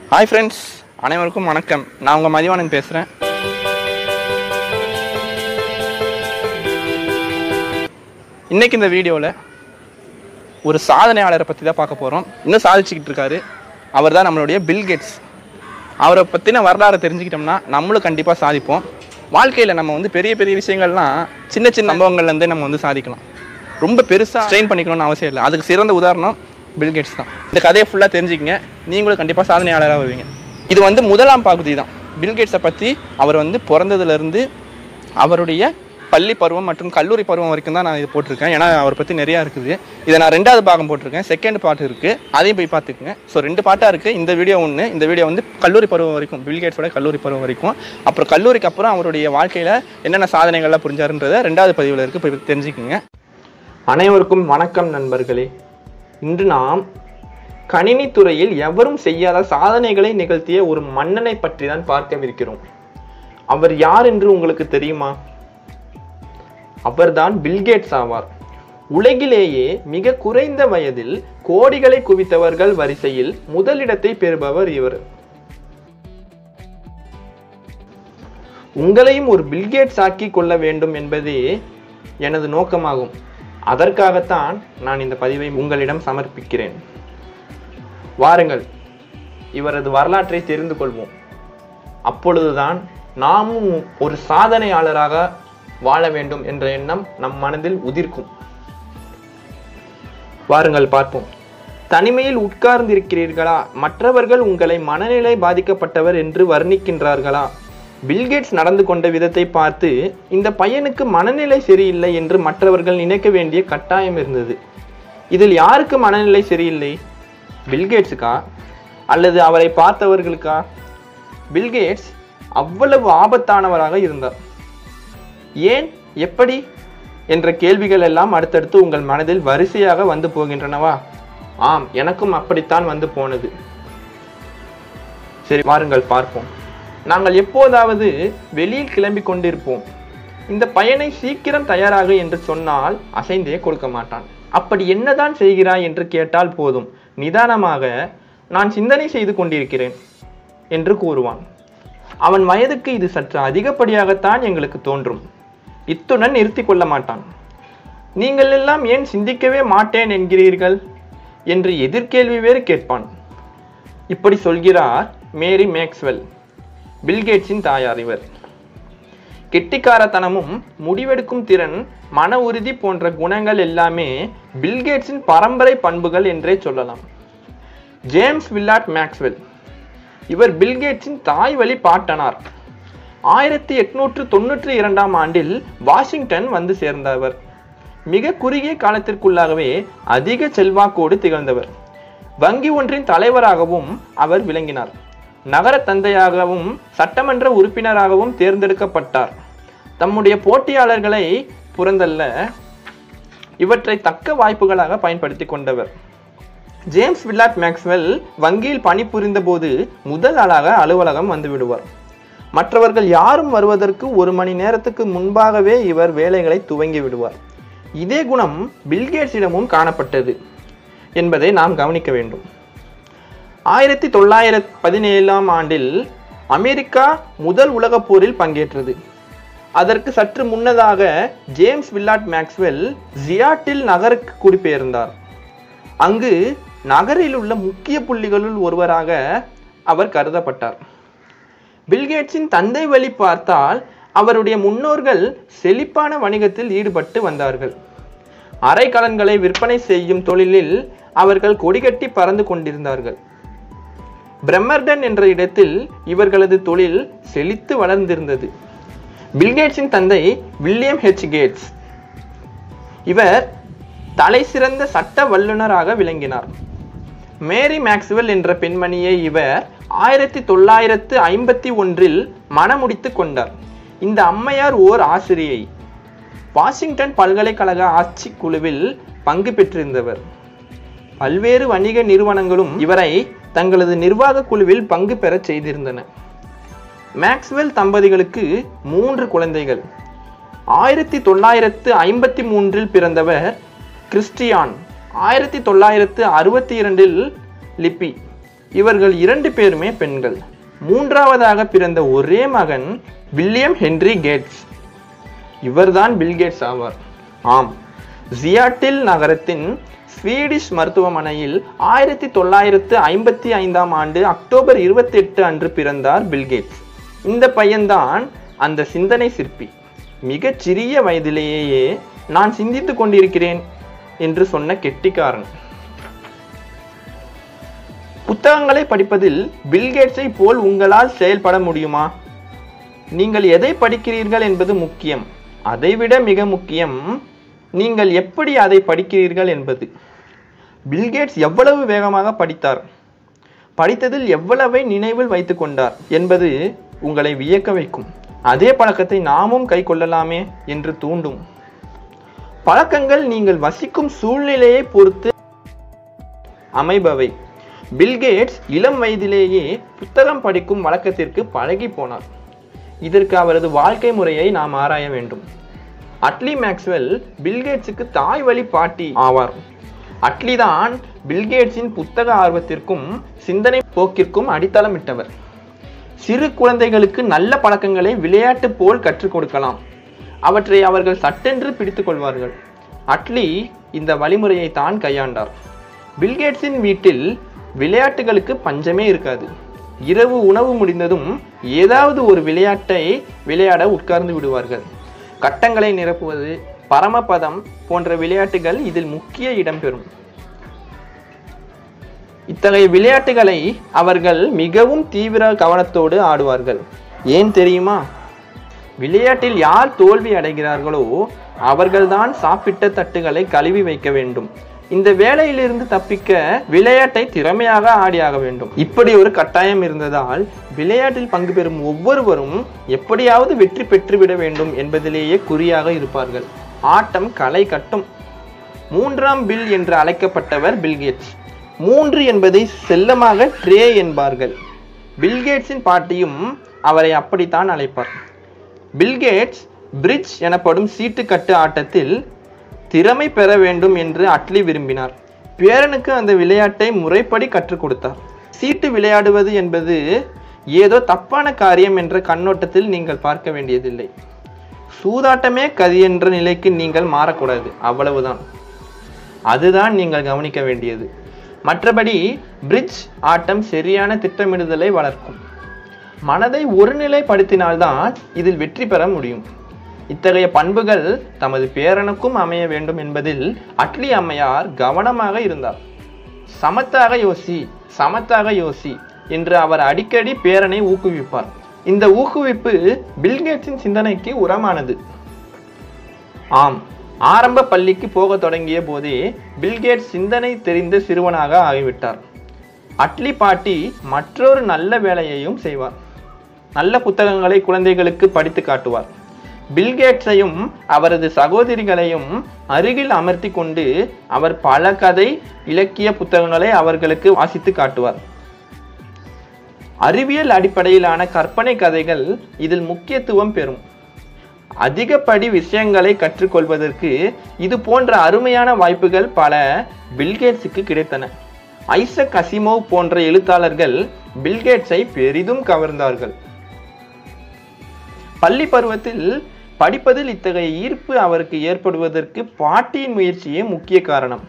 hi friends அனைவருக்கும் வணக்கம் நான் உங்கள் மதிவானன் பேசுகிறேன் இன்னைக்கு இந்த வீடியோவில் ஒரு சாதனையாளரை பற்றி தான் பார்க்க போகிறோம் இன்னும் சாதிச்சுக்கிட்டு இருக்காரு அவர் தான் நம்மளுடைய பில்கேட்ஸ் அவரை பற்றின வரலாறை தெரிஞ்சுக்கிட்டோம்னா நம்மளும் கண்டிப்பாக சாதிப்போம் வாழ்க்கையில் நம்ம வந்து பெரிய பெரிய விஷயங்கள்லாம் சின்ன சின்ன சம்பவங்கள்லேருந்தே நம்ம வந்து சாதிக்கலாம் ரொம்ப பெருசாக ஸ்ட்ரெயின் பண்ணிக்கணும்னு அவசியம் இல்லை அதுக்கு சிறந்த உதாரணம் பில்கேட்ஸ் தான் இந்த கதையை ஃபுல்லாக தெரிஞ்சுக்கங்க நீங்களும் கண்டிப்பாக சாதனையாளராக வருவீங்க இது வந்து முதலாம் பகுதி தான் பில்கேட்ஸை பற்றி அவர் வந்து பிறந்ததுலேருந்து அவருடைய பள்ளி பருவம் மற்றும் கல்லூரி பருவம் வரைக்கும் தான் நான் இது போட்டிருக்கேன் ஏன்னா அவரை பற்றி நிறையா இருக்குது இதை நான் ரெண்டாவது பாகம் போட்டிருக்கேன் செகண்ட் பார்ட் இருக்குது அதையும் போய் பார்த்துக்குங்க ஸோ ரெண்டு பார்ட்டாக இருக்குது இந்த வீடியோ ஒன்று இந்த வீடியோ வந்து கல்லூரி பருவம் வரைக்கும் பில்கேட்ஸோட கல்லூரி பருவம் வரைக்கும் அப்புறம் கல்லூரிக்கு அப்புறம் அவருடைய வாழ்க்கையில் என்னென்ன சாதனைகள்லாம் புரிஞ்சாருன்றதை ரெண்டாவது பதிவில் இருக்குது போய் தெரிஞ்சுக்குங்க அனைவருக்கும் வணக்கம் நண்பர்களே இன்று நாம் கணினி துறையில் எவரும் செய்யாத சாதனைகளை நிகழ்த்திய ஒரு மன்னனை பற்றி தான் பார்க்கவிருக்கிறோம் அவர் யார் என்று உங்களுக்கு தெரியுமா அவர்தான் பில்கேட்ஸ் ஆவார் உலகிலேயே மிக குறைந்த வயதில் கோடிகளை குவித்தவர்கள் வரிசையில் முதலிடத்தை பெறுபவர் இவர் உங்களையும் ஒரு பில்கேட்ஸ் ஆக்கி கொள்ள வேண்டும் என்பதே எனது நோக்கமாகும் அதற்காகத்தான் நான் இந்த பதிவை உங்களிடம் சமர்ப்பிக்கிறேன் வாருங்கள் இவரது வரலாற்றை தெரிந்து கொள்வோம் அப்பொழுதுதான் நாமும் ஒரு சாதனையாளராக வாழ வேண்டும் என்ற எண்ணம் நம் மனதில் உதிர்க்கும் வாருங்கள் பார்ப்போம் தனிமையில் உட்கார்ந்திருக்கிறீர்களா மற்றவர்கள் உங்களை மனநிலை பாதிக்கப்பட்டவர் என்று வர்ணிக்கின்றார்களா பில்கேட்ஸ் நடந்து கொண்ட விதத்தை பார்த்து இந்த பையனுக்கு மனநிலை சரியில்லை என்று மற்றவர்கள் நினைக்க வேண்டிய கட்டாயம் இருந்தது இதில் யாருக்கு மனநிலை சரியில்லை பில்கேட்ஸுக்கா அல்லது அவரை பார்த்தவர்களுக்கா பில்கேட்ஸ் அவ்வளவு ஆபத்தானவராக இருந்தார் ஏன் எப்படி என்ற கேள்விகள் எல்லாம் அடுத்தடுத்து உங்கள் மனதில் வரிசையாக வந்து போகின்றனவா ஆம் எனக்கும் அப்படித்தான் வந்து போனது சரி வாருங்கள் பார்ப்போம் நாங்கள் எப்போதாவது வெளியில் கிளம்பி கொண்டிருப்போம் இந்த பையனை சீக்கிரம் தயாராக என்று சொன்னால் அசைந்தே கொடுக்க மாட்டான் அப்படி என்னதான் செய்கிறாய் என்று கேட்டால் போதும் நிதானமாக நான் சிந்தனை செய்து கொண்டிருக்கிறேன் என்று கூறுவான் அவன் வயதுக்கு இது சற்று அதிகப்படியாகத்தான் எங்களுக்கு தோன்றும் இத்துடன் நிறுத்தி கொள்ள மாட்டான் நீங்கள் எல்லாம் ஏன் சிந்திக்கவே மாட்டேன் என்கிறீர்கள் என்று எதிர்கேள்வி வேறு கேட்பான் இப்படி சொல்கிறார் மேரி மேக்ஸ்வெல் பில்கேட்ஸின் தாயார் இவர் கெட்டிக்காரத்தனமும் முடிவெடுக்கும் திறன் மன உறுதி போன்ற குணங்கள் எல்லாமே பில்கேட்ஸின் பரம்பரை பண்புகள் என்றே சொல்லலாம் ஜேம்ஸ் வில்லாட் மேக்ஸ்வெல் இவர் பில்கேட்ஸின் தாய் வழி பாட்டனார் ஆயிரத்தி எட்நூற்று தொண்ணூற்றி இரண்டாம் ஆண்டில் வாஷிங்டன் வந்து சேர்ந்தவர் மிக குறுகிய காலத்திற்குள்ளாகவே அதிக செல்வாக்கோடு திகழ்ந்தவர் வங்கி ஒன்றின் தலைவராகவும் அவர் விளங்கினார் நகர தந்தையாகவும் சட்டமன்ற உறுப்பினராகவும் தேர்ந்தெடுக்கப்பட்டார் தம்முடைய போட்டியாளர்களை புறந்தல்ல இவற்றை தக்க வாய்ப்புகளாக பயன்படுத்தி கொண்டவர் ஜேம்ஸ் வில்லாட் மேக்ஸ்வெல் வங்கியில் பணிபுரிந்த போது முதல் ஆளாக அலுவலகம் வந்து விடுவார் மற்றவர்கள் யாரும் வருவதற்கு ஒரு மணி நேரத்துக்கு முன்பாகவே இவர் வேலைகளை துவங்கி விடுவார் இதே குணம் பில்கேட்ஸிடமும் காணப்பட்டது என்பதை நாம் கவனிக்க வேண்டும் ஆயிரத்தி தொள்ளாயிரத்தி பதினேழாம் ஆண்டில் அமெரிக்கா முதல் உலகப் போரில் பங்கேற்றது அதற்கு சற்று முன்னதாக ஜேம்ஸ் வில்லாட் மேக்ஸ்வெல் ஜியாட்டில் நகருக்கு குடிபெயர்ந்தார் அங்கு நகரில் உள்ள முக்கிய புள்ளிகளுள் ஒருவராக அவர் கருதப்பட்டார் பில்கேட்ஸின் தந்தை வழி பார்த்தால் அவருடைய முன்னோர்கள் செழிப்பான வணிகத்தில் ஈடுபட்டு வந்தார்கள் அரைக்கலன்களை விற்பனை செய்யும் தொழிலில் அவர்கள் கொடிகட்டி பறந்து கொண்டிருந்தார்கள் பிரம்மர்டன் என்ற இடத்தில் இவர்களது தொழில் செழித்து வளர்ந்திருந்தது பில்கேட்ஸின் தந்தை வில்லியம் ஹெச் கேட்ஸ் இவர் தலை சிறந்த சட்ட வல்லுநராக விளங்கினார் மேரி மேக்ஸ்வெல் என்ற பெண்மணியை இவர் ஆயிரத்தி தொள்ளாயிரத்து ஐம்பத்தி ஒன்றில் மணமுடித்து கொண்டார் இந்த அம்மையார் ஓர் ஆசிரியை வாஷிங்டன் பல்கலைக்கழக ஆட்சி குழுவில் பங்கு பெற்றிருந்தவர் பல்வேறு வணிக நிறுவனங்களும் இவரை தங்களது நிர்வாக குழுவில் பங்கு பெறச் செய்திருந்தன மேக்ஸ்வெல் தம்பதிகளுக்கு மூன்று குழந்தைகள் ஆயிரத்தி தொள்ளாயிரத்து ஐம்பத்தி மூன்றில் பிறந்தவர் கிறிஸ்டியான் ஆயிரத்தி தொள்ளாயிரத்து அறுபத்தி இரண்டில் லிப்பி இவர்கள் இரண்டு பேருமே பெண்கள் மூன்றாவதாக பிறந்த ஒரே மகன் வில்லியம் ஹென்றி கேட்ஸ் இவர்தான் பில்கேட்ஸ் ஆவார் ஆம் ஜியாட்டில் நகரத்தின் ஸ்வீடிஷ் மருத்துவமனையில் ஆயிரத்தி தொள்ளாயிரத்து ஐம்பத்தி ஐந்தாம் ஆண்டு அக்டோபர் இருபத்தி எட்டு அன்று பிறந்தார் பில்கேட்ஸ் இந்த பையன்தான் அந்த சிந்தனை சிற்பி மிகச் சிறிய வயதிலேயே நான் சிந்தித்துக் கொண்டிருக்கிறேன் என்று சொன்ன கெட்டிக்காரன் புத்தகங்களை படிப்பதில் பில்கேட்ஸை போல் உங்களால் செயல்பட முடியுமா நீங்கள் எதை படிக்கிறீர்கள் என்பது முக்கியம் அதைவிட மிக முக்கியம் நீங்கள் எப்படி அதை படிக்கிறீர்கள் என்பது பில்கேட்ஸ் எவ்வளவு வேகமாக படித்தார் படித்ததில் எவ்வளவை நினைவில் வைத்துக் கொண்டார் என்பது உங்களை வியக்க வைக்கும் அதே பழக்கத்தை நாமும் கை கொள்ளலாமே என்று தூண்டும் பழக்கங்கள் நீங்கள் வசிக்கும் சூழ்நிலையை பொறுத்து அமைபவை பில்கேட்ஸ் இளம் வயதிலேயே புத்தகம் படிக்கும் வழக்கத்திற்கு பழகி போனார் இதற்கு அவரது வாழ்க்கை முறையை நாம் ஆராய வேண்டும் அட்லி மேக்ஸ்வெல் பில்கேட்ஸுக்கு தாய் வழி பாட்டி ஆவார் அட்லி தான் பில்கேட்ஸின் புத்தக ஆர்வத்திற்கும் சிந்தனை போக்கிற்கும் அடித்தளமிட்டவர் சிறு குழந்தைகளுக்கு நல்ல பழக்கங்களை விளையாட்டு போல் கற்றுக் கொடுக்கலாம் அவற்றை அவர்கள் சட்டென்று பிடித்துக் கொள்வார்கள் அட்லி இந்த வழிமுறையை தான் கையாண்டார் பில்கேட்ஸின் வீட்டில் விளையாட்டுகளுக்கு பஞ்சமே இருக்காது இரவு உணவு முடிந்ததும் ஏதாவது ஒரு விளையாட்டை விளையாட உட்கார்ந்து விடுவார்கள் கட்டங்களை நிரப்புவது பரமபதம் போன்ற விளையாட்டுகள் இதில் முக்கிய இடம்பெறும் இத்தகைய விளையாட்டுகளை அவர்கள் மிகவும் தீவிர கவனத்தோடு ஆடுவார்கள் ஏன் தெரியுமா விளையாட்டில் யார் தோல்வி அடைகிறார்களோ அவர்கள்தான் சாப்பிட்ட தட்டுகளை கழுவி வைக்க வேண்டும் இந்த வேலையிலிருந்து தப்பிக்க விளையாட்டை திறமையாக ஆடியாக வேண்டும் இப்படி ஒரு கட்டாயம் இருந்ததால் விளையாட்டில் பங்கு பெறும் ஒவ்வொருவரும் எப்படியாவது வெற்றி பெற்றுவிட வேண்டும் என்பதிலேயே குறியாக இருப்பார்கள் ஆட்டம் களை கட்டும் மூன்றாம் பில் என்று அழைக்கப்பட்டவர் பில்கேட்ஸ் மூன்று என்பதை செல்லமாக ட்ரே என்பார்கள் பில்கேட்ஸின் பாட்டியும் அவரை அப்படித்தான் அழைப்பார் பில்கேட்ஸ் பிரிட்ஜ் எனப்படும் சீட்டுக்கட்டு ஆட்டத்தில் திறமை பெற வேண்டும் என்று அட்லி விரும்பினார் பேரனுக்கு அந்த விளையாட்டை முறைப்படி கற்றுக் கொடுத்தார் சீட்டு விளையாடுவது என்பது ஏதோ தப்பான காரியம் என்ற கண்ணோட்டத்தில் நீங்கள் பார்க்க வேண்டியதில்லை சூதாட்டமே கதி என்ற நிலைக்கு நீங்கள் மாறக்கூடாது அவ்வளவுதான் அதுதான் நீங்கள் கவனிக்க வேண்டியது மற்றபடி பிரிட்ஜ் ஆட்டம் சரியான திட்டமிடுதலை வளர்க்கும் மனதை ஒருநிலைப்படுத்தினால்தான் இதில் வெற்றி பெற முடியும் இத்தகைய பண்புகள் தமது பேரனுக்கும் அமைய வேண்டும் என்பதில் அட்லி அம்மையார் கவனமாக இருந்தார் சமத்தாக யோசி சமத்தாக யோசி என்று அவர் அடிக்கடி பேரனை ஊக்குவிப்பார் இந்த ஊக்குவிப்பு பில்கேட்ஸின் சிந்தனைக்கு உரமானது ஆம் ஆரம்ப பள்ளிக்கு போக தொடங்கிய போதே பில்கேட்ஸ் சிந்தனை தெரிந்த சிறுவனாக ஆகிவிட்டார் அட்லி பாட்டி மற்றொரு நல்ல வேலையையும் செய்வார் நல்ல புத்தகங்களை குழந்தைகளுக்கு படித்து காட்டுவார் பில்கேட்ஸையும் அவரது சகோதரிகளையும் அருகில் அமர்த்தி கொண்டு அவர் பல கதை இலக்கிய புத்தகங்களை அவர்களுக்கு வாசித்து காட்டுவார் அறிவியல் அடிப்படையிலான கற்பனை கதைகள் இதில் முக்கியத்துவம் பெறும் அதிகப்படி விஷயங்களை கற்றுக்கொள்வதற்கு இது போன்ற அருமையான வாய்ப்புகள் பல பில்கேட்ஸுக்கு கிடைத்தன ஐசக் அசிமோவ் போன்ற எழுத்தாளர்கள் பில்கேட்ஸை பெரிதும் கவர்ந்தார்கள் பள்ளி பருவத்தில் படிப்பதில் இத்தகைய ஈர்ப்பு அவருக்கு ஏற்படுவதற்கு பாட்டியின் முயற்சியே முக்கிய காரணம்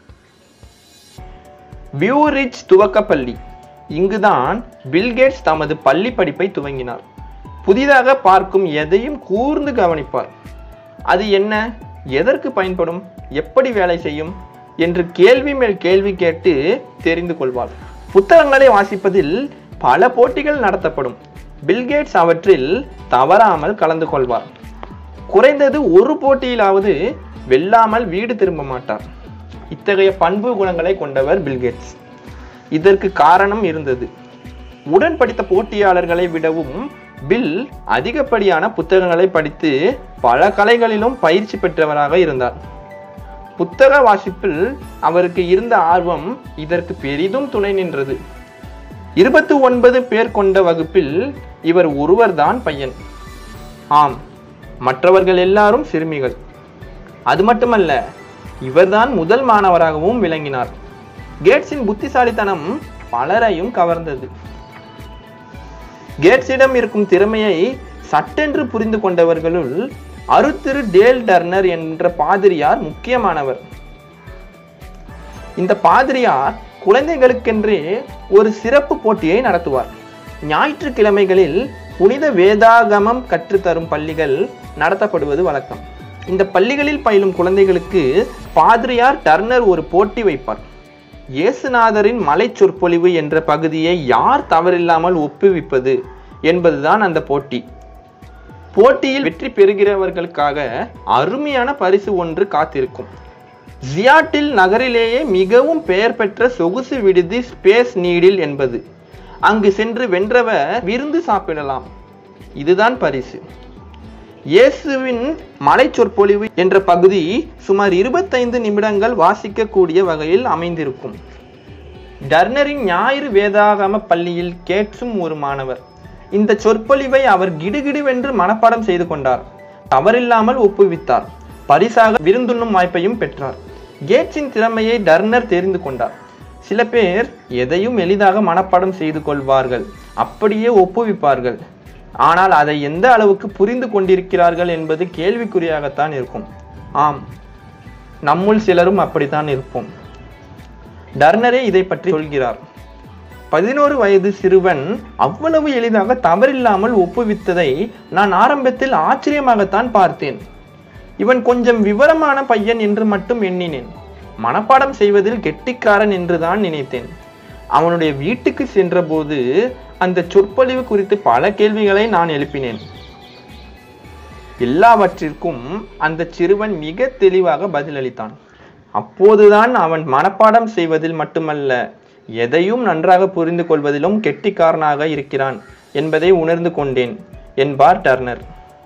வியூரிச் துவக்கப்பள்ளி இங்குதான் பில்கேட்ஸ் தமது பள்ளி படிப்பை துவங்கினார் புதிதாக பார்க்கும் எதையும் கூர்ந்து கவனிப்பார் அது என்ன எதற்கு பயன்படும் எப்படி வேலை செய்யும் என்று கேள்வி மேல் கேள்வி கேட்டு தெரிந்து கொள்வார் புத்தகங்களை வாசிப்பதில் பல போட்டிகள் நடத்தப்படும் பில்கேட்ஸ் அவற்றில் தவறாமல் கலந்து கொள்வார் குறைந்தது ஒரு போட்டியிலாவது வெல்லாமல் வீடு திரும்ப மாட்டார் இத்தகைய பண்பு குணங்களை கொண்டவர் பில்கேட்ஸ் இதற்கு காரணம் இருந்தது உடன் படித்த போட்டியாளர்களை விடவும் பில் அதிகப்படியான புத்தகங்களை படித்து பல கலைகளிலும் பயிற்சி பெற்றவராக இருந்தார் புத்தக வாசிப்பில் அவருக்கு இருந்த ஆர்வம் இதற்கு பெரிதும் துணை நின்றது இருபத்தி ஒன்பது பேர் கொண்ட வகுப்பில் இவர் ஒருவர்தான் பையன் ஆம் மற்றவர்கள் எல்லாரும் சிறுமிகள் அது மட்டுமல்ல இவர்தான் முதல் மாணவராகவும் விளங்கினார் கேட்ஸின் புத்திசாலித்தனம் பலரையும் கவர்ந்தது கேட்ஸிடம் இருக்கும் திறமையை சட்டென்று புரிந்து கொண்டவர்களுள் அருத்திரு டேல் டர்னர் என்ற பாதிரியார் முக்கியமானவர் இந்த பாதிரியார் குழந்தைகளுக்கென்றே ஒரு சிறப்பு போட்டியை நடத்துவார் ஞாயிற்றுக்கிழமைகளில் புனித வேதாகமம் கற்றுத்தரும் பள்ளிகள் நடத்தப்படுவது வழக்கம் இந்த பள்ளிகளில் பயிலும் குழந்தைகளுக்கு பாதிரியார் டர்னர் ஒரு போட்டி வைப்பார் இயேசுநாதரின் மலை சொற்பொழிவு என்ற பகுதியை யார் தவறில்லாமல் ஒப்புவிப்பது என்பதுதான் அந்த போட்டி போட்டியில் வெற்றி பெறுகிறவர்களுக்காக அருமையான பரிசு ஒன்று காத்திருக்கும் ஜியாட்டில் நகரிலேயே மிகவும் பெயர் பெற்ற சொகுசு விடுதி ஸ்பேஸ் நீடில் என்பது அங்கு சென்று வென்றவர் விருந்து சாப்பிடலாம் இதுதான் பரிசு இயேசுவின் மலை சொற்பொழிவு என்ற பகுதி சுமார் இருபத்தைந்து நிமிடங்கள் வாசிக்கக்கூடிய வகையில் அமைந்திருக்கும் டர்னரின் ஞாயிறு வேதாகம பள்ளியில் கேட்ஸும் ஒரு மாணவர் இந்த சொற்பொழிவை அவர் கிடுகிடுவென்று மனப்பாடம் செய்து கொண்டார் தவறில்லாமல் ஒப்புவித்தார் பரிசாக விருந்துண்ணும் வாய்ப்பையும் பெற்றார் கேட்ஸின் திறமையை டர்னர் தெரிந்து கொண்டார் சில பேர் எதையும் எளிதாக மனப்பாடம் செய்து கொள்வார்கள் அப்படியே ஒப்புவிப்பார்கள் ஆனால் அதை எந்த அளவுக்கு புரிந்து கொண்டிருக்கிறார்கள் என்பது கேள்விக்குறியாகத்தான் இருக்கும் ஆம் நம்முள் சிலரும் அப்படித்தான் இருப்போம் டர்னரே இதை பற்றி சொல்கிறார் பதினோரு வயது சிறுவன் அவ்வளவு எளிதாக தவறில்லாமல் ஒப்புவித்ததை நான் ஆரம்பத்தில் ஆச்சரியமாகத்தான் பார்த்தேன் இவன் கொஞ்சம் விவரமான பையன் என்று மட்டும் எண்ணினேன் மனப்பாடம் செய்வதில் கெட்டிக்காரன் என்றுதான் நினைத்தேன் அவனுடைய வீட்டுக்கு சென்றபோது அந்த சொற்பொழிவு குறித்து பல கேள்விகளை நான் எழுப்பினேன் எல்லாவற்றிற்கும் அந்த சிறுவன் மிக தெளிவாக பதிலளித்தான் அப்போதுதான் அவன் மனப்பாடம் செய்வதில் மட்டுமல்ல எதையும் நன்றாக புரிந்து கொள்வதிலும் கெட்டிக்காரனாக இருக்கிறான் என்பதை உணர்ந்து கொண்டேன் என்பார் டர்னர்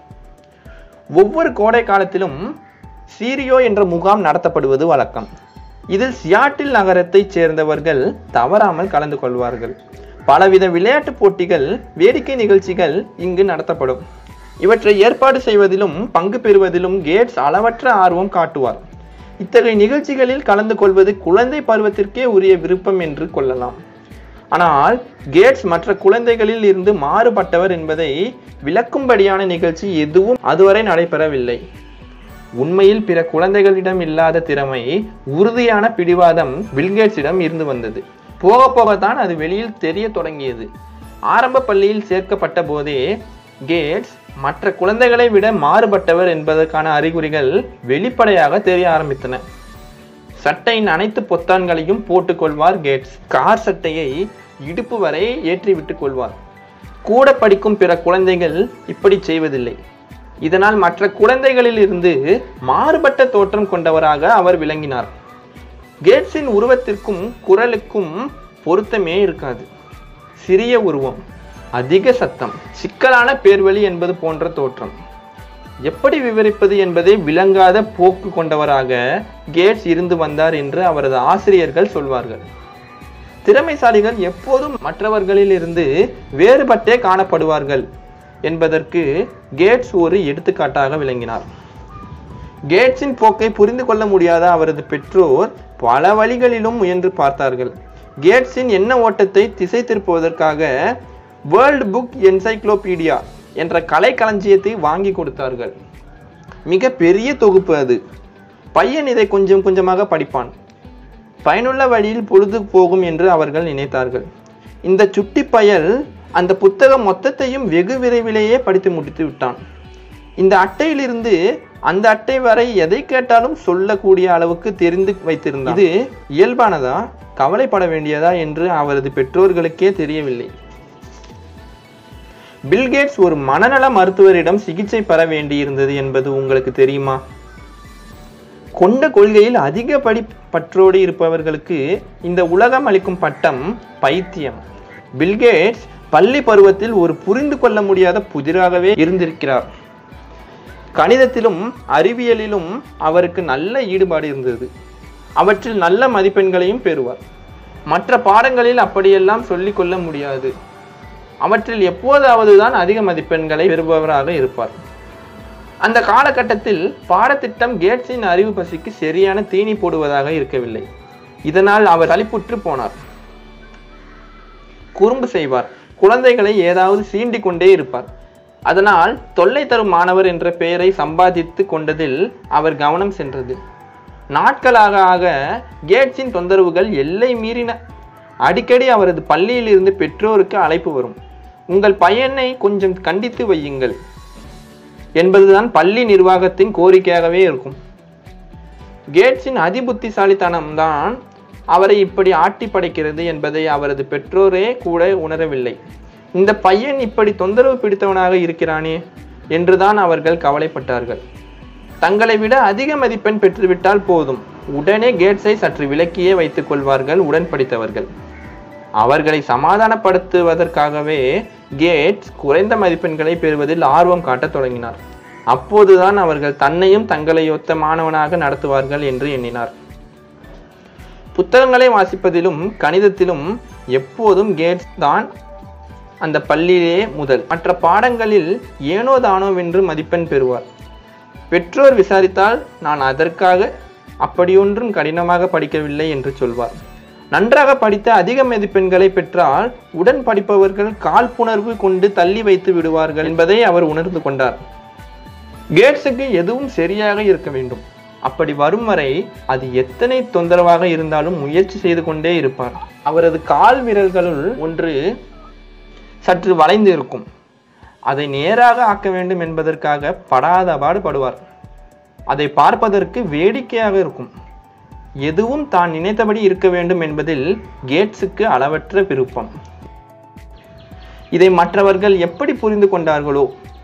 ஒவ்வொரு கோடை காலத்திலும் சீரியோ என்ற முகாம் நடத்தப்படுவது வழக்கம் இதில் சியாட்டில் நகரத்தைச் சேர்ந்தவர்கள் தவறாமல் கலந்து கொள்வார்கள் பலவித விளையாட்டுப் போட்டிகள் வேடிக்கை நிகழ்ச்சிகள் இங்கு நடத்தப்படும் இவற்றை ஏற்பாடு செய்வதிலும் பங்கு பெறுவதிலும் கேட்ஸ் அளவற்ற ஆர்வம் காட்டுவார் இத்தகைய நிகழ்ச்சிகளில் கலந்து கொள்வது குழந்தை பருவத்திற்கே உரிய விருப்பம் என்று கொள்ளலாம் ஆனால் கேட்ஸ் மற்ற குழந்தைகளில் இருந்து மாறுபட்டவர் என்பதை விளக்கும்படியான நிகழ்ச்சி எதுவும் அதுவரை நடைபெறவில்லை உண்மையில் பிற குழந்தைகளிடம் இல்லாத திறமை உறுதியான பிடிவாதம் பில்கேட்ஸிடம் இருந்து வந்தது போக போகத்தான் அது வெளியில் தெரிய தொடங்கியது ஆரம்ப பள்ளியில் சேர்க்கப்பட்ட போதே கேட்ஸ் மற்ற குழந்தைகளை விட மாறுபட்டவர் என்பதற்கான அறிகுறிகள் வெளிப்படையாக தெரிய ஆரம்பித்தன சட்டையின் அனைத்து பொத்தான்களையும் போட்டுக்கொள்வார் கேட்ஸ் கார் சட்டையை இடுப்பு வரை ஏற்றி விட்டுக் கொள்வார் கூட படிக்கும் பிற குழந்தைகள் இப்படி செய்வதில்லை இதனால் மற்ற குழந்தைகளில் இருந்து மாறுபட்ட தோற்றம் கொண்டவராக அவர் விளங்கினார் கேட்ஸின் உருவத்திற்கும் குரலுக்கும் பொருத்தமே இருக்காது சிறிய உருவம் அதிக சத்தம் சிக்கலான பேர்வழி என்பது போன்ற தோற்றம் எப்படி விவரிப்பது என்பதை விளங்காத போக்கு கொண்டவராக கேட்ஸ் இருந்து வந்தார் என்று அவரது ஆசிரியர்கள் சொல்வார்கள் திறமைசாலிகள் எப்போதும் மற்றவர்களில் இருந்து வேறுபட்டே காணப்படுவார்கள் என்பதற்கு கேட்ஸ் ஒரு எடுத்துக்காட்டாக விளங்கினார் கேட்ஸின் போக்கை புரிந்து கொள்ள முடியாத அவரது பெற்றோர் பல வழிகளிலும் முயன்று பார்த்தார்கள் கேட்ஸின் எண்ண ஓட்டத்தை திசை திருப்புவதற்காக வேர்ல்ட் புக் என்சைக்ளோபீடியா என்ற கலைக்களஞ்சியத்தை வாங்கி கொடுத்தார்கள் மிக பெரிய தொகுப்பு அது பையன் இதை கொஞ்சம் கொஞ்சமாக படிப்பான் பயனுள்ள வழியில் பொழுது போகும் என்று அவர்கள் நினைத்தார்கள் இந்த சுட்டி பயல் அந்த புத்தகம் மொத்தத்தையும் வெகு விரைவிலேயே படித்து முடித்து விட்டான் இந்த அட்டையிலிருந்து அந்த அட்டை வரை எதை கேட்டாலும் சொல்லக்கூடிய அளவுக்கு தெரிந்து வைத்திருந்தான் இது இயல்பானதா கவலைப்பட வேண்டியதா என்று அவரது பெற்றோர்களுக்கே தெரியவில்லை பில்கேட்ஸ் ஒரு மனநல மருத்துவரிடம் சிகிச்சை பெற வேண்டியிருந்தது என்பது உங்களுக்கு தெரியுமா கொண்ட கொள்கையில் அதிக படி பற்றோடு இருப்பவர்களுக்கு இந்த உலகம் அளிக்கும் பட்டம் பைத்தியம் பில்கேட்ஸ் பள்ளி பருவத்தில் ஒரு புரிந்து கொள்ள முடியாத புதிராகவே இருந்திருக்கிறார் கணிதத்திலும் அறிவியலிலும் அவருக்கு நல்ல ஈடுபாடு இருந்தது அவற்றில் நல்ல மதிப்பெண்களையும் பெறுவார் மற்ற பாடங்களில் அப்படியெல்லாம் சொல்லிக் கொள்ள முடியாது அவற்றில் எப்போதாவது தான் அதிக மதிப்பெண்களை பெறுபவராக இருப்பார் அந்த காலகட்டத்தில் பாடத்திட்டம் கேட்ஸின் அறிவு பசிக்கு சரியான தீனி போடுவதாக இருக்கவில்லை இதனால் அவர் சலிப்புற்று போனார் குறும்பு செய்வார் குழந்தைகளை ஏதாவது சீண்டிக் கொண்டே இருப்பார் அதனால் தொல்லை தரும் மாணவர் என்ற பெயரை சம்பாதித்து கொண்டதில் அவர் கவனம் சென்றது நாட்களாக ஆக கேட்ஸின் தொந்தரவுகள் எல்லை மீறின அடிக்கடி அவரது பள்ளியில் இருந்து பெற்றோருக்கு அழைப்பு வரும் உங்கள் பையனை கொஞ்சம் கண்டித்து வையுங்கள் என்பதுதான் பள்ளி நிர்வாகத்தின் கோரிக்கையாகவே இருக்கும் கேட்ஸின் அதிபுத்திசாலித்தனம்தான் அவரை இப்படி ஆட்டி படைக்கிறது என்பதை அவரது பெற்றோரே கூட உணரவில்லை இந்த பையன் இப்படி தொந்தரவு பிடித்தவனாக இருக்கிறானே என்றுதான் அவர்கள் கவலைப்பட்டார்கள் தங்களை விட அதிக மதிப்பெண் பெற்றுவிட்டால் போதும் உடனே கேட்ஸை சற்று விலக்கியே வைத்துக் கொள்வார்கள் உடன் படித்தவர்கள் அவர்களை சமாதானப்படுத்துவதற்காகவே கேட்ஸ் குறைந்த மதிப்பெண்களை பெறுவதில் ஆர்வம் காட்டத் தொடங்கினார் அப்போதுதான் அவர்கள் தன்னையும் தங்களை ஒத்த மாணவனாக நடத்துவார்கள் என்று எண்ணினார் புத்தகங்களை வாசிப்பதிலும் கணிதத்திலும் எப்போதும் கேட்ஸ் தான் அந்த பள்ளியிலே முதல் மற்ற பாடங்களில் ஏனோ தானோவென்று மதிப்பெண் பெறுவார் பெற்றோர் விசாரித்தால் நான் அதற்காக அப்படியொன்றும் கடினமாக படிக்கவில்லை என்று சொல்வார் நன்றாக படித்த அதிக மதிப்பெண்களை பெற்றால் உடன் படிப்பவர்கள் காழ்ப்புணர்வு கொண்டு தள்ளி வைத்து விடுவார்கள் என்பதை அவர் உணர்ந்து கொண்டார் கேட்ஸுக்கு எதுவும் சரியாக இருக்க வேண்டும் அப்படி வரும் வரை அது எத்தனை தொந்தரவாக இருந்தாலும் முயற்சி செய்து கொண்டே இருப்பார் அவரது கால் விரல்களுள் ஒன்று சற்று வளைந்து இருக்கும் அதை நேராக ஆக்க வேண்டும் என்பதற்காக படாத பாடுபடுவார் அதை பார்ப்பதற்கு வேடிக்கையாக இருக்கும் எதுவும் தான் நினைத்தபடி இருக்க வேண்டும் என்பதில் கேட்ஸுக்கு அளவற்ற விருப்பம் இதை மற்றவர்கள் எப்படி புரிந்து கொண்டார்களோ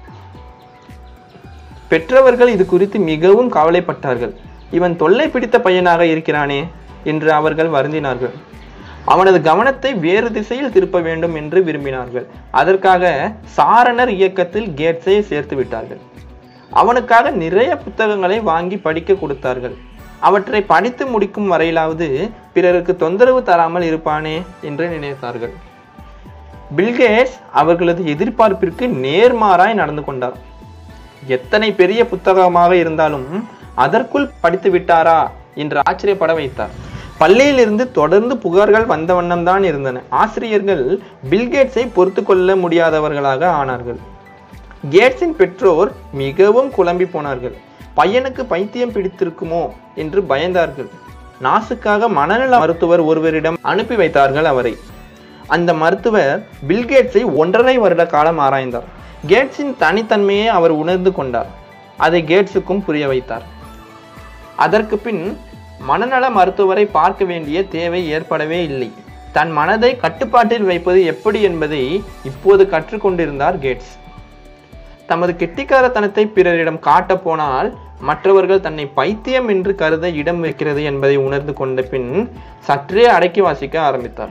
பெற்றவர்கள் இது குறித்து மிகவும் கவலைப்பட்டார்கள் இவன் தொல்லை பிடித்த பையனாக இருக்கிறானே என்று அவர்கள் வருந்தினார்கள் அவனது கவனத்தை வேறு திசையில் திருப்ப வேண்டும் என்று விரும்பினார்கள் அதற்காக சாரணர் இயக்கத்தில் கேட்ஸை சேர்த்து விட்டார்கள் அவனுக்காக நிறைய புத்தகங்களை வாங்கி படிக்க கொடுத்தார்கள் அவற்றை படித்து முடிக்கும் வரையிலாவது பிறருக்கு தொந்தரவு தராமல் இருப்பானே என்று நினைத்தார்கள் பில்கேட்ஸ் அவர்களது எதிர்பார்ப்பிற்கு நேர்மாறாய் நடந்து கொண்டார் எத்தனை பெரிய புத்தகமாக இருந்தாலும் அதற்குள் படித்து விட்டாரா என்று ஆச்சரியப்பட வைத்தார் பள்ளியிலிருந்து தொடர்ந்து புகார்கள் வந்த வண்ணம்தான் இருந்தன ஆசிரியர்கள் பில்கேட்ஸை பொறுத்து கொள்ள முடியாதவர்களாக ஆனார்கள் கேட்ஸின் பெற்றோர் மிகவும் குழம்பி போனார்கள் பையனுக்கு பைத்தியம் பிடித்திருக்குமோ என்று பயந்தார்கள் நாசுக்காக மனநல மருத்துவர் ஒருவரிடம் அனுப்பி வைத்தார்கள் அவரை அந்த மருத்துவர் பில்கேட்ஸை ஒன்றரை வருட காலம் ஆராய்ந்தார் கேட்ஸின் தனித்தன்மையை அவர் உணர்ந்து கொண்டார் அதை கேட்ஸுக்கும் புரிய வைத்தார் அதற்கு பின் மனநல மருத்துவரை பார்க்க வேண்டிய தேவை ஏற்படவே இல்லை தன் மனதை கட்டுப்பாட்டில் வைப்பது எப்படி என்பதை இப்போது கற்றுக்கொண்டிருந்தார் கேட்ஸ் தமது கெட்டிக்காரத்தனத்தை பிறரிடம் காட்டப் போனால் மற்றவர்கள் தன்னை பைத்தியம் என்று கருத இடம் வைக்கிறது என்பதை உணர்ந்து கொண்ட பின் சற்றே அடக்கி வாசிக்க ஆரம்பித்தார்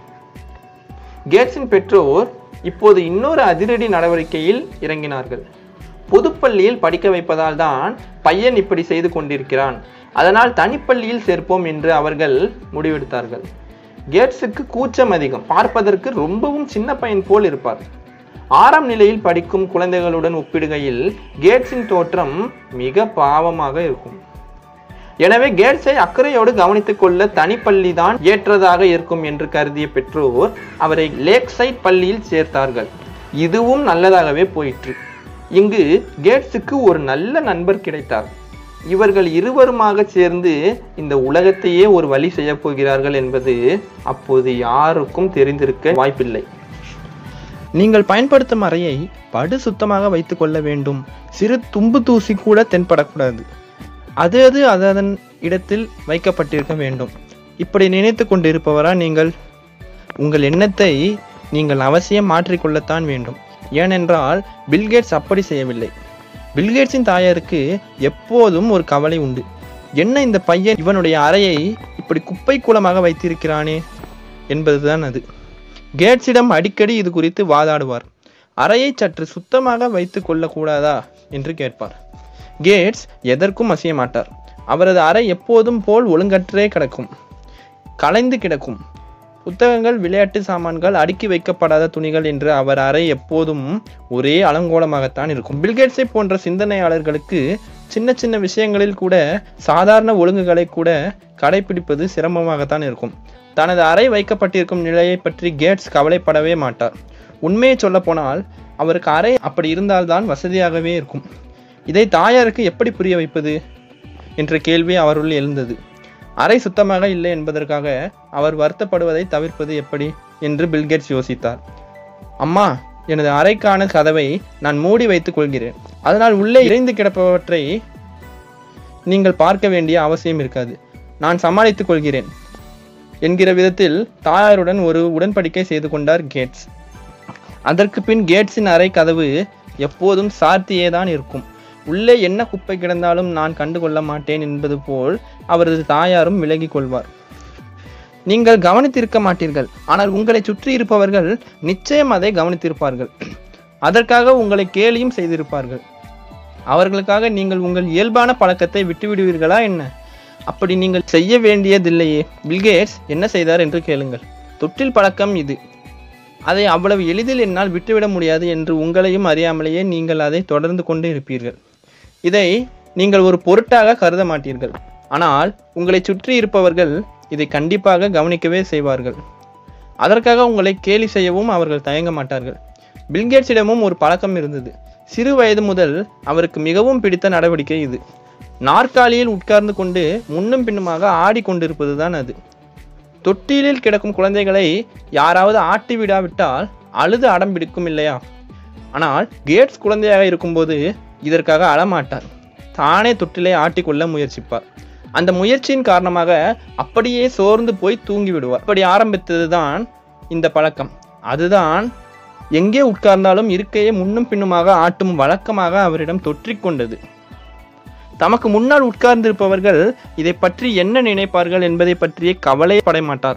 கேட்ஸின் பெற்றோர் இப்போது இன்னொரு அதிரடி நடவடிக்கையில் இறங்கினார்கள் பொதுப்பள்ளியில் படிக்க வைப்பதால் தான் பையன் இப்படி செய்து கொண்டிருக்கிறான் அதனால் தனிப்பள்ளியில் சேர்ப்போம் என்று அவர்கள் முடிவெடுத்தார்கள் கேட்ஸுக்கு கூச்சம் அதிகம் பார்ப்பதற்கு ரொம்பவும் சின்ன பையன் போல் இருப்பார் ஆறாம் நிலையில் படிக்கும் குழந்தைகளுடன் ஒப்பிடுகையில் கேட்ஸின் தோற்றம் மிக பாவமாக இருக்கும் எனவே கேட்ஸை அக்கறையோடு கவனித்துக் கொள்ள தனிப்பள்ளி தான் ஏற்றதாக இருக்கும் என்று கருதிய பெற்றோர் அவரை லேக் சைட் பள்ளியில் சேர்த்தார்கள் இதுவும் நல்லதாகவே போயிற்று இங்கு கேட்ஸுக்கு ஒரு நல்ல நண்பர் கிடைத்தார் இவர்கள் இருவருமாக சேர்ந்து இந்த உலகத்தையே ஒரு வழி செய்யப் போகிறார்கள் என்பது அப்போது யாருக்கும் தெரிந்திருக்க வாய்ப்பில்லை நீங்கள் பயன்படுத்தும் அறையை படு சுத்தமாக வைத்துக் கொள்ள வேண்டும் சிறு தும்பு தூசி கூட தென்படக்கூடாது அது அது அது அதன் இடத்தில் வைக்கப்பட்டிருக்க வேண்டும் இப்படி நினைத்து கொண்டிருப்பவரா நீங்கள் உங்கள் எண்ணத்தை நீங்கள் அவசியம் மாற்றிக்கொள்ளத்தான் வேண்டும் ஏனென்றால் பில்கேட்ஸ் அப்படி செய்யவில்லை பில்கேட்ஸின் தாயாருக்கு எப்போதும் ஒரு கவலை உண்டு என்ன இந்த பையன் இவனுடைய அறையை இப்படி குப்பை கூலமாக வைத்திருக்கிறானே என்பதுதான் அது கேட்ஸிடம் அடிக்கடி இது குறித்து வாதாடுவார் அறையை சற்று சுத்தமாக வைத்து கொள்ளக்கூடாதா என்று கேட்பார் கேட்ஸ் எதற்கும் அசைய மாட்டார் அவரது அறை எப்போதும் போல் ஒழுங்கற்றே கிடக்கும் கலைந்து கிடக்கும் புத்தகங்கள் விளையாட்டு சாமான்கள் அடுக்கி வைக்கப்படாத துணிகள் என்று அவர் அறை எப்போதும் ஒரே அலங்கோலமாகத்தான் இருக்கும் பில்கேட்ஸை போன்ற சிந்தனையாளர்களுக்கு சின்ன சின்ன விஷயங்களில் கூட சாதாரண ஒழுங்குகளை கூட கடைபிடிப்பது சிரமமாகத்தான் இருக்கும் தனது அறை வைக்கப்பட்டிருக்கும் நிலையை பற்றி கேட்ஸ் கவலைப்படவே மாட்டார் உண்மையை சொல்லப்போனால் அவருக்கு அறை அப்படி இருந்தால்தான் வசதியாகவே இருக்கும் இதை தாயாருக்கு எப்படி புரிய வைப்பது என்ற கேள்வி அவருள் எழுந்தது அறை சுத்தமாக இல்லை என்பதற்காக அவர் வருத்தப்படுவதை தவிர்ப்பது எப்படி என்று பில்கேட்ஸ் யோசித்தார் அம்மா எனது அறைக்கான கதவை நான் மூடி வைத்துக் கொள்கிறேன் அதனால் உள்ளே இறைந்து கிடப்பவற்றை நீங்கள் பார்க்க வேண்டிய அவசியம் இருக்காது நான் சமாளித்துக் கொள்கிறேன் என்கிற விதத்தில் தாயாருடன் ஒரு உடன்படிக்கை செய்து கொண்டார் கேட்ஸ் அதற்கு பின் கேட்ஸின் அறை கதவு எப்போதும் சாத்தியே தான் இருக்கும் உள்ளே என்ன குப்பை கிடந்தாலும் நான் கண்டுகொள்ள மாட்டேன் என்பது போல் அவரது தாயாரும் விலகிக் கொள்வார் நீங்கள் கவனித்திருக்க மாட்டீர்கள் ஆனால் உங்களை சுற்றி இருப்பவர்கள் நிச்சயம் அதை கவனித்திருப்பார்கள் அதற்காக உங்களை கேலியும் செய்திருப்பார்கள் அவர்களுக்காக நீங்கள் உங்கள் இயல்பான பழக்கத்தை விட்டுவிடுவீர்களா என்ன அப்படி நீங்கள் செய்ய வேண்டியதில்லையே பில்கேட்ஸ் என்ன செய்தார் என்று கேளுங்கள் தொட்டில் பழக்கம் இது அதை அவ்வளவு எளிதில் என்னால் விட்டுவிட முடியாது என்று உங்களையும் அறியாமலேயே நீங்கள் அதை தொடர்ந்து கொண்டு இருப்பீர்கள் இதை நீங்கள் ஒரு பொருட்டாக கருத மாட்டீர்கள் ஆனால் உங்களை சுற்றி இருப்பவர்கள் இதை கண்டிப்பாக கவனிக்கவே செய்வார்கள் அதற்காக உங்களை கேலி செய்யவும் அவர்கள் தயங்க மாட்டார்கள் பில்கேட்ஸிடமும் ஒரு பழக்கம் இருந்தது சிறு வயது முதல் அவருக்கு மிகவும் பிடித்த நடவடிக்கை இது நாற்காலியில் உட்கார்ந்து கொண்டு முன்னும் பின்னுமாக ஆடிக்கொண்டிருப்பது தான் அது தொட்டிலில் கிடக்கும் குழந்தைகளை யாராவது ஆட்டி விடாவிட்டால் அழுது அடம் பிடிக்கும் இல்லையா ஆனால் கேட்ஸ் குழந்தையாக இருக்கும்போது இதற்காக அழமாட்டார் தானே தொட்டிலை ஆட்டிக்கொள்ள முயற்சிப்பார் அந்த முயற்சியின் காரணமாக அப்படியே சோர்ந்து போய் தூங்கி விடுவார் அப்படி ஆரம்பித்தது தான் இந்த பழக்கம் அதுதான் எங்கே உட்கார்ந்தாலும் இருக்கையை முன்னும் பின்னுமாக ஆட்டும் வழக்கமாக அவரிடம் தொற்றிக்கொண்டது தமக்கு முன்னால் உட்கார்ந்திருப்பவர்கள் இதை பற்றி என்ன நினைப்பார்கள் என்பதை பற்றியே கவலைப்பட மாட்டார்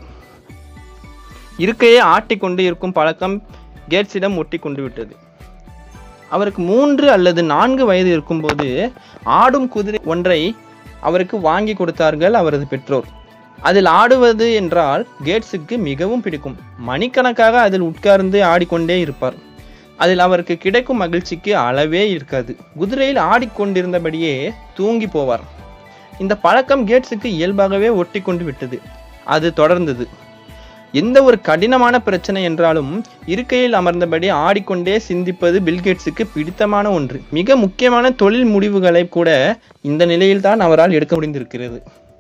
இருக்கையை ஆட்டிக்கொண்டு இருக்கும் பழக்கம் கேட்ஸிடம் ஒட்டி கொண்டு விட்டது அவருக்கு மூன்று அல்லது நான்கு வயது இருக்கும்போது ஆடும் குதிரை ஒன்றை அவருக்கு வாங்கி கொடுத்தார்கள் அவரது பெற்றோர் அதில் ஆடுவது என்றால் கேட்ஸுக்கு மிகவும் பிடிக்கும் மணிக்கணக்காக அதில் உட்கார்ந்து ஆடிக்கொண்டே இருப்பார் அதில் அவருக்கு கிடைக்கும் மகிழ்ச்சிக்கு அளவே இருக்காது குதிரையில் ஆடிக்கொண்டிருந்தபடியே தூங்கி போவார் இந்த பழக்கம் கேட்ஸுக்கு இயல்பாகவே ஒட்டி கொண்டு விட்டது அது தொடர்ந்தது எந்த ஒரு கடினமான பிரச்சனை என்றாலும் இருக்கையில் அமர்ந்தபடி ஆடிக்கொண்டே சிந்திப்பது பில்கேட்ஸுக்கு பிடித்தமான ஒன்று மிக முக்கியமான தொழில் முடிவுகளை கூட இந்த நிலையில்தான் அவரால் எடுக்க முடிந்திருக்கிறது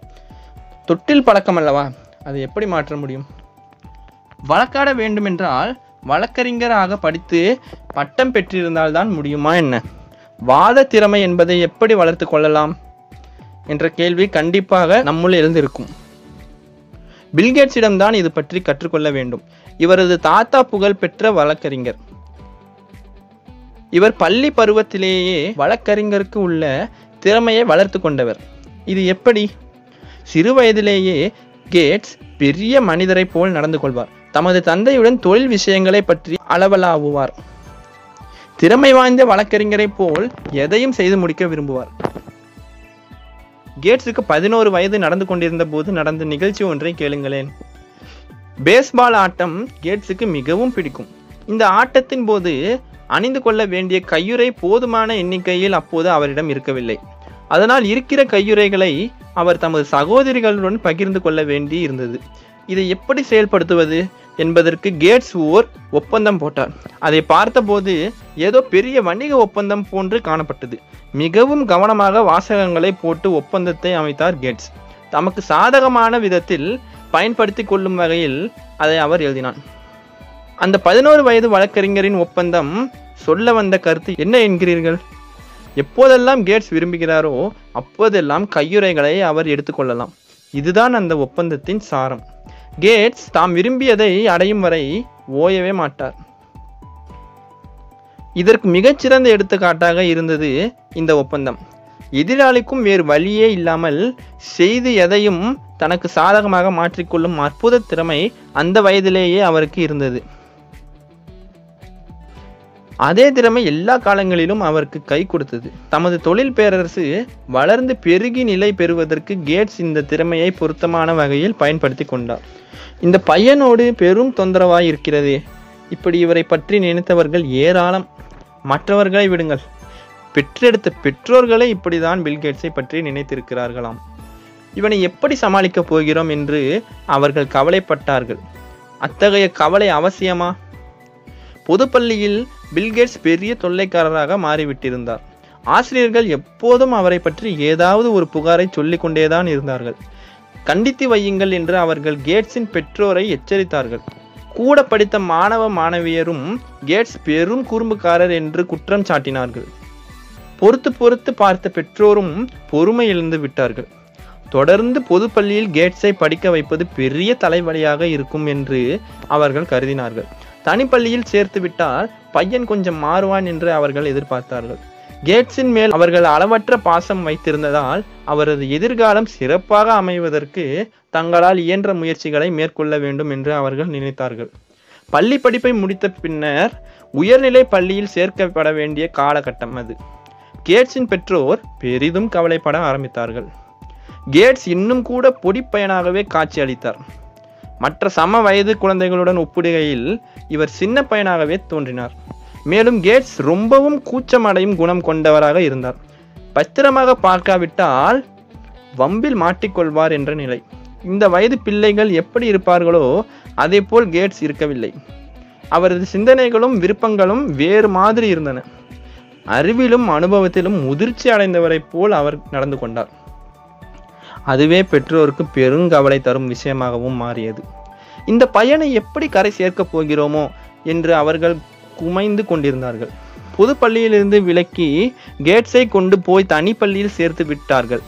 தொட்டில் பழக்கம் அல்லவா அதை எப்படி மாற்ற முடியும் வழக்காட வேண்டுமென்றால் வழக்கறிஞராக படித்து பட்டம் பெற்றிருந்தால்தான் முடியுமா என்ன வாத திறமை என்பதை எப்படி வளர்த்து கொள்ளலாம் என்ற கேள்வி கண்டிப்பாக நம்முள் எழுந்திருக்கும் பில்கேட்ஸிடம்தான் இது பற்றி கற்றுக்கொள்ள வேண்டும் இவரது தாத்தா புகழ் பெற்ற வழக்கறிஞர் இவர் பள்ளி பருவத்திலேயே வழக்கறிஞருக்கு உள்ள திறமையை வளர்த்து கொண்டவர் இது எப்படி சிறு வயதிலேயே கேட்ஸ் பெரிய மனிதரை போல் நடந்து கொள்வார் தமது தந்தையுடன் தொழில் விஷயங்களை பற்றி அளவலாவுவார் திறமை வாய்ந்த வழக்கறிஞரை போல் எதையும் செய்து முடிக்க விரும்புவார் கேட்ஸுக்கு பதினோரு வயது நடந்து கொண்டிருந்த போது நடந்த நிகழ்ச்சி ஒன்றை கேளுங்களேன் பேஸ்பால் ஆட்டம் கேட்ஸுக்கு மிகவும் பிடிக்கும் இந்த ஆட்டத்தின் போது அணிந்து கொள்ள வேண்டிய கையுறை போதுமான எண்ணிக்கையில் அப்போது அவரிடம் இருக்கவில்லை அதனால் இருக்கிற கையுறைகளை அவர் தமது சகோதரிகளுடன் பகிர்ந்து கொள்ள வேண்டி இருந்தது இதை எப்படி செயல்படுத்துவது என்பதற்கு கேட்ஸ் ஓர் ஒப்பந்தம் போட்டார் அதை பார்த்தபோது ஏதோ பெரிய வணிக ஒப்பந்தம் போன்று காணப்பட்டது மிகவும் கவனமாக வாசகங்களை போட்டு ஒப்பந்தத்தை அமைத்தார் கேட்ஸ் தமக்கு சாதகமான விதத்தில் பயன்படுத்தி கொள்ளும் வகையில் அதை அவர் எழுதினான் அந்த பதினோரு வயது வழக்கறிஞரின் ஒப்பந்தம் சொல்ல வந்த கருத்து என்ன என்கிறீர்கள் எப்போதெல்லாம் கேட்ஸ் விரும்புகிறாரோ அப்போதெல்லாம் கையுறைகளை அவர் எடுத்துக்கொள்ளலாம் இதுதான் அந்த ஒப்பந்தத்தின் சாரம் கேட்ஸ் தாம் விரும்பியதை அடையும் வரை ஓயவே மாட்டார் இதற்கு மிகச்சிறந்த எடுத்துக்காட்டாக இருந்தது இந்த ஒப்பந்தம் எதிராளிக்கும் வேறு வழியே இல்லாமல் செய்து எதையும் தனக்கு சாதகமாக மாற்றிக்கொள்ளும் அற்புத திறமை அந்த வயதிலேயே அவருக்கு இருந்தது அதே திறமை எல்லா காலங்களிலும் அவருக்கு கை கொடுத்தது தமது தொழில் பேரரசு வளர்ந்து பெருகி நிலை பெறுவதற்கு கேட்ஸ் இந்த திறமையை பொருத்தமான வகையில் பயன்படுத்தி கொண்டார் இந்த பையனோடு பெரும் தொந்தரவாய் இருக்கிறதே இப்படி இவரை பற்றி நினைத்தவர்கள் ஏராளம் மற்றவர்களை விடுங்கள் பெற்றெடுத்த பெற்றோர்களே இப்படிதான் பில்கேட்ஸை பற்றி நினைத்திருக்கிறார்களாம் இவனை எப்படி சமாளிக்கப் போகிறோம் என்று அவர்கள் கவலைப்பட்டார்கள் அத்தகைய கவலை அவசியமா பொதுப்பள்ளியில் பில்கேட்ஸ் பெரிய தொல்லைக்காரராக மாறிவிட்டிருந்தார் ஆசிரியர்கள் எப்போதும் அவரை பற்றி ஏதாவது ஒரு புகாரை சொல்லிக் கொண்டேதான் இருந்தார்கள் கண்டித்து வையுங்கள் என்று அவர்கள் கேட்ஸின் பெற்றோரை எச்சரித்தார்கள் கூட படித்த மாணவ மாணவியரும் கேட்ஸ் பெரும் குறும்புக்காரர் என்று குற்றம் சாட்டினார்கள் பொறுத்து பொறுத்து பார்த்த பெற்றோரும் பொறுமை இழந்து விட்டார்கள் தொடர்ந்து பொதுப்பள்ளியில் கேட்ஸை படிக்க வைப்பது பெரிய தலைவலியாக இருக்கும் என்று அவர்கள் கருதினார்கள் தனிப்பள்ளியில் சேர்த்து விட்டால் பையன் கொஞ்சம் மாறுவான் என்று அவர்கள் எதிர்பார்த்தார்கள் கேட்ஸின் மேல் அவர்கள் அளவற்ற பாசம் வைத்திருந்ததால் அவரது எதிர்காலம் சிறப்பாக அமைவதற்கு தங்களால் இயன்ற முயற்சிகளை மேற்கொள்ள வேண்டும் என்று அவர்கள் நினைத்தார்கள் பள்ளி படிப்பை முடித்த பின்னர் உயர்நிலை பள்ளியில் சேர்க்கப்பட வேண்டிய காலகட்டம் அது கேட்ஸின் பெற்றோர் பெரிதும் கவலைப்பட ஆரம்பித்தார்கள் கேட்ஸ் இன்னும் கூட பொடிப்பையனாகவே காட்சி அளித்தார் மற்ற சம வயது குழந்தைகளுடன் ஒப்பிடுகையில் இவர் சின்ன பையனாகவே தோன்றினார் மேலும் கேட்ஸ் ரொம்பவும் கூச்சமடையும் குணம் கொண்டவராக இருந்தார் பத்திரமாக பார்க்காவிட்டால் வம்பில் மாட்டிக்கொள்வார் என்ற நிலை இந்த வயது பிள்ளைகள் எப்படி இருப்பார்களோ அதே போல் கேட்ஸ் இருக்கவில்லை அவரது சிந்தனைகளும் விருப்பங்களும் வேறு மாதிரி இருந்தன அறிவிலும் அனுபவத்திலும் முதிர்ச்சி அடைந்தவரைப் போல் அவர் நடந்து கொண்டார் அதுவே பெற்றோருக்கு பெருங்கவலை தரும் விஷயமாகவும் மாறியது இந்த பையனை எப்படி கரை சேர்க்கப் போகிறோமோ என்று அவர்கள் குமைந்து கொண்டிருந்தார்கள் பொது பள்ளியிலிருந்து விலக்கி கேட்ஸை கொண்டு போய் தனி பள்ளியில் சேர்த்து விட்டார்கள்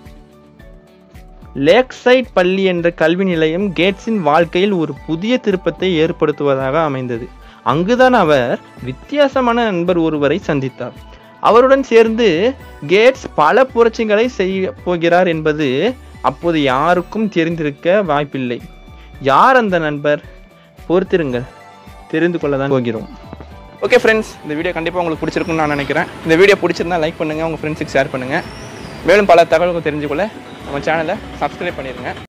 லேக் சைட் பள்ளி என்ற கல்வி நிலையம் கேட்ஸின் வாழ்க்கையில் ஒரு புதிய திருப்பத்தை ஏற்படுத்துவதாக அமைந்தது அங்குதான் அவர் வித்தியாசமான நண்பர் ஒருவரை சந்தித்தார் அவருடன் சேர்ந்து கேட்ஸ் பல புரட்சிகளை செய்ய போகிறார் என்பது அப்போது யாருக்கும் தெரிந்திருக்க வாய்ப்பில்லை யார் அந்த நண்பர் பொறுத்திருங்கள் தெரிந்து கொள்ள தான் போகிறோம் ஓகே ஃப்ரெண்ட்ஸ் இந்த வீடியோ கண்டிப்பாக உங்களுக்கு பிடிச்சிருக்கும்னு நான் நினைக்கிறேன் இந்த வீடியோ பிடிச்சிருந்தா லைக் பண்ணுங்கள் உங்கள் ஃப்ரெண்ட்ஸுக்கு ஷேர் பண்ணுங்கள் மேலும் பல தகவல்கள் தெரிஞ்சுக்கொள்ள நம்ம சேனலை சப்ஸ்கிரைப் பண்ணிடுங்க